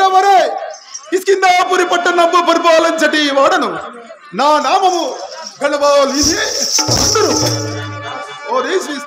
ఒరే ఒరే కిష్కిందాపురి పట్టణంబు పరిపాలించటి వాడను నా నామము గణవాలి అందరూ ఓ రేసి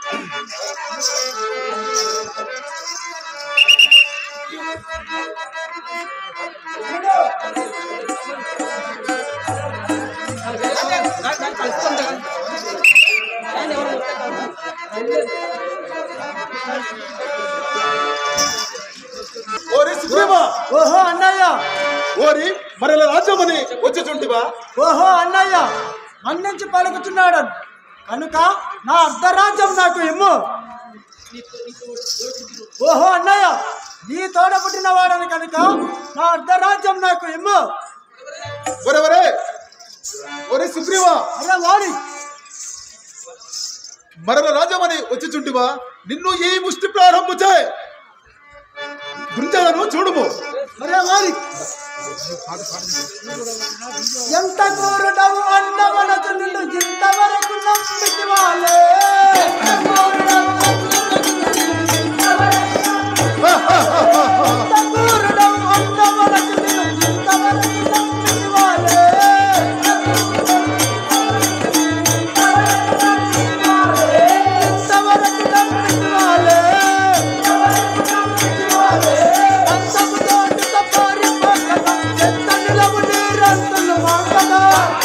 ఓరి సుగ్రీవా ఓహో అన్నయ్య ఓరి మరల రాజ్యమని వచ్చుచుంటివా ఓహో అన్నయ్య మన్నించి పలుకుతున్నాడు కనుక నా అర్ధరాజ్యం నాకు ఇమ్ము ఓహో అన్నయ్య నీ తోడ పుట్టిన వాడని కనుక నా అర్ధరాజ్యం నాకు ఇమ్ము ఒరే ఒరే ఓరి సుగ్రీవా అరే వాడి మరల రాజ్యమని వచ్చుచుంటివా నిన్ను ఈ ముష్టి ప్రారంభించే గురించాలను చూడుము అరే వాడి ఎంత కూరుడవు అన్నవనకు నిన్ను ఇంతవరకు నమ్మితి వాళ్ళే ఎంత కూరుడవు అన్నవనకు నిన్ను ఇంతవరకు నమ్మితి వాళ్ళే ఇంతవరకు నమ్మితి వాళ్ళే అంతముతోటి తపారి పక్కన ఎంత నిలవు నీరంతులు మాకదా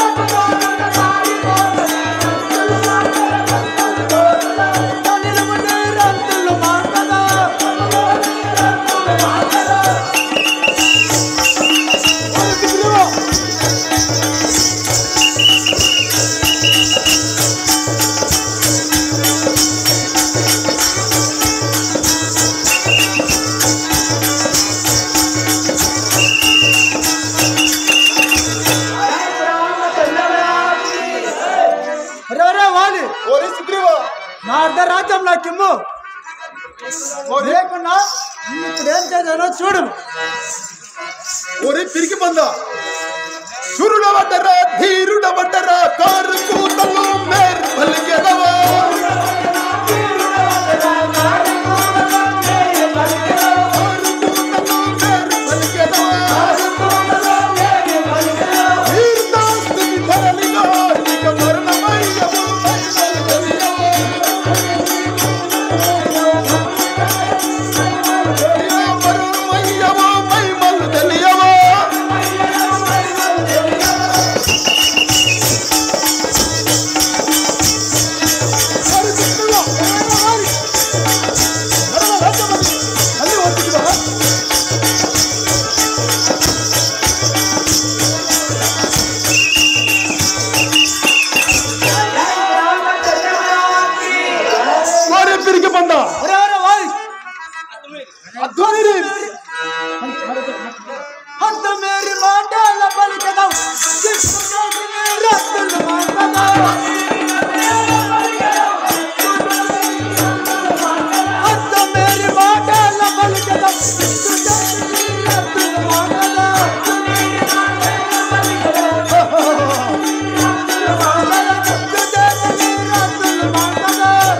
ఎంత నిలవు నీరంతులు మాకదా ఓరి సుగ్రీవా అరే అరే వాలి ఓరి సుగ్రీవా నా అర్ధరాజ్యం నాకు ఇమ్ము లేకున్నా ఇప్పుడు ఏం చేశానో చూడు ఓరి పిరికి పంద సురుడవటరా ధీరుడవటరా కారు కూతలు మేర్ పలికెదవా వారే పిరికి పంద అరే అరే వాలి అధ్వాని అంత మేరీ మాటల పలికదాం రత్తులు మాటదాం అంత మేరీ మాటల పలికదాం రత్తులు మాటదాం రత్తులు మాటదాం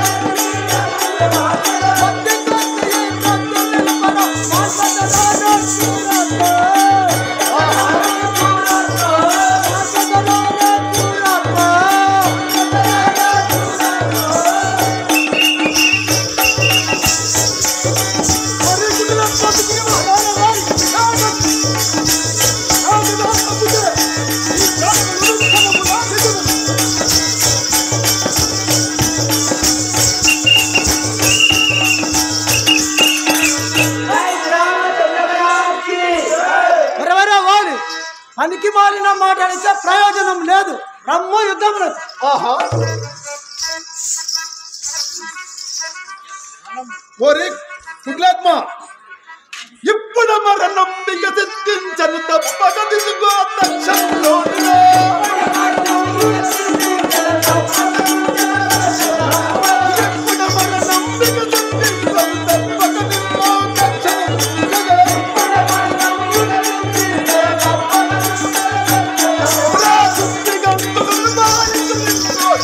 వరవరా వాడు పనికి మాలిన మాట్లాడితే ప్రయోజనం లేదు రమ్ము యుద్ధములు ఆహా ఓరి కుట్లాత్మ ఇప్పుడు మరణం వికసించను తప్పక దిగుగో తక్షణంలోనిలో ఇప్పుడు మరణం వికసించను తప్పక దిగుగో తక్షణంలోనిలో. రాజుత్తిగంతులు మారించులిందో.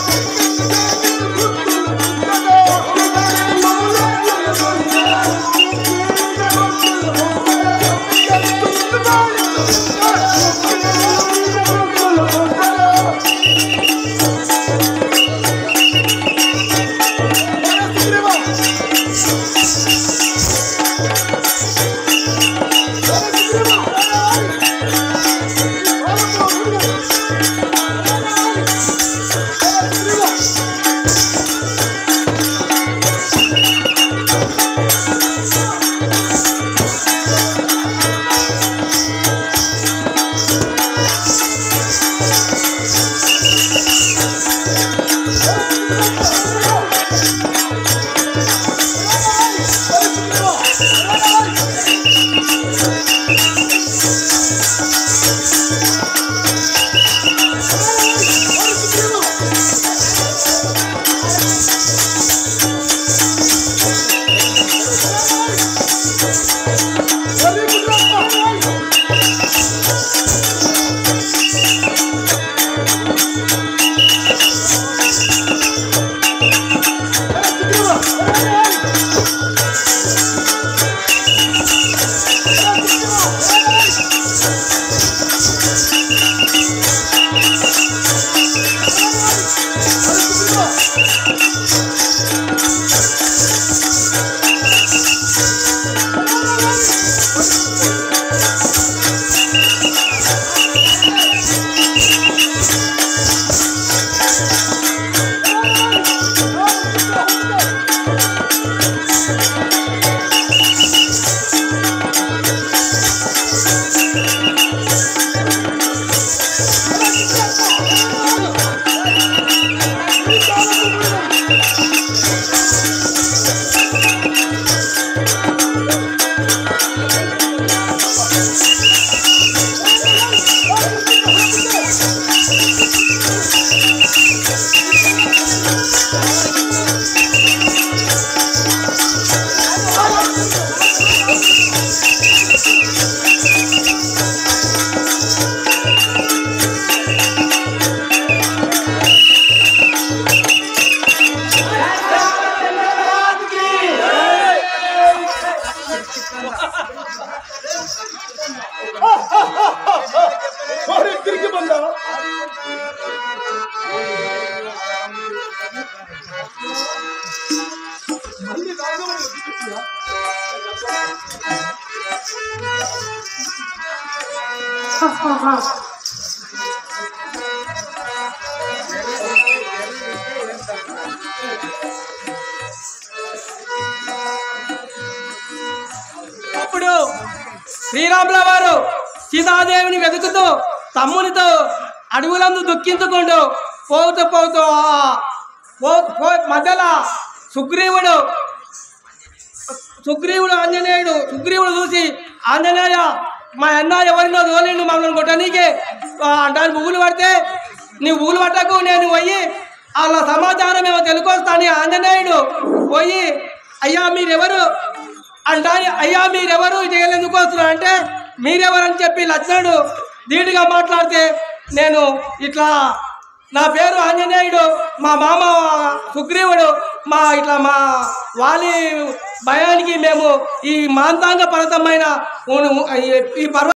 ఓరి తిరిగి బందా మళ్ళీ రాఘవని వదిలిపెట్టియా? అప్పుడు శ్రీరాముల వారు సీతాదేవిని వెతుకుతూ తమ్మునితో అడవులందు దుఃఖించుకుంటూ పోతూ పోతూ ఆ పో- పో- మధ్యలో సుగ్రీవుడు సుగ్రీవుడు ఆంజనేయుడు సుగ్రీవుడు చూసి ఆంజనేయ మా అన్న ఎవరినో తోలిండు మమ్మల్ని కొట్టనీకి అంటాను పువ్వులు పడితే నీ పువ్వులు పట్టకు నేను పోయి వాళ్ళ సమాచారం ఏమో తెలుకొస్తాను ఆంజనేయుడు పోయి అయ్యా మీరెవరు అంటాను అయ్యా మీరెవరు జైలు ఎందుకు వస్తున్నారు అంటే మీరెవరని చెప్పి లక్ష్మణుడు ధీటుగా మాట్లాడితే నేను ఇట్లా నా పేరు ఆంజనేయుడు మా మామ సుగ్రీవుడు మా ఇట్లా మా వాలి భయానికి మేము ఈ మాంతాంగ పర్వతమైన ఈ పర్వ